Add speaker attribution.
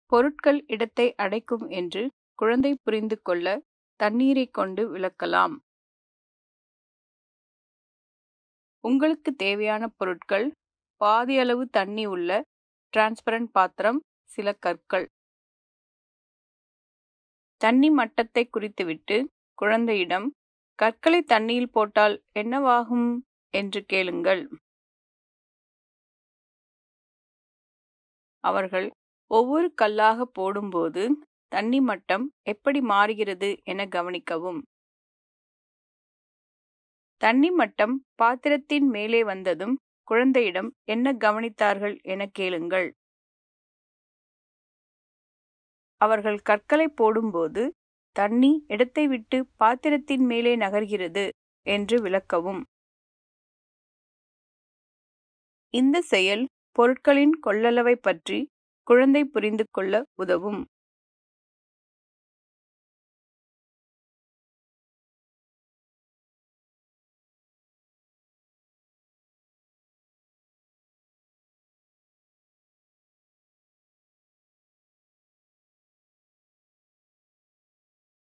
Speaker 1: பொருட்கள் இடத்தை அடைக்கும் என்று குழந்தை புரிந்து கொள்ள தண்ணீரை கொண்டு விளக்கலாம் உங்களுக்கு தேவையான பொருட்கள் பாதி அளவு தண்ணி உள்ள டிரான்ஸ்பரண்ட் பாத்திரம் சில கற்கள் தண்ணி மட்டத்தை குறித்துவிட்டு குழந்தையிடம் கற்களை தண்ணியில் போட்டால் என்னவாகும் என்று கேளுங்கள் அவர்கள் ஒவ்வொரு கல்லாக போடும்போது தண்ணி மட்டம் எப்படி மாறுகிறது என கவனிக்கவும் தண்ணி மட்டம் பாத்திரத்தின் மேலே வந்ததும் குழந்தையிடம் என்ன கவனித்தார்கள் என கேளுங்கள் அவர்கள் கற்களை போடும்போது தண்ணி இடத்தை விட்டு பாத்திரத்தின் மேலே நகர்கிறது என்று விளக்கவும் இந்த செயல் பொருட்களின் கொள்ளளவை பற்றி குழந்தை புரிந்து கொள்ள உதவும்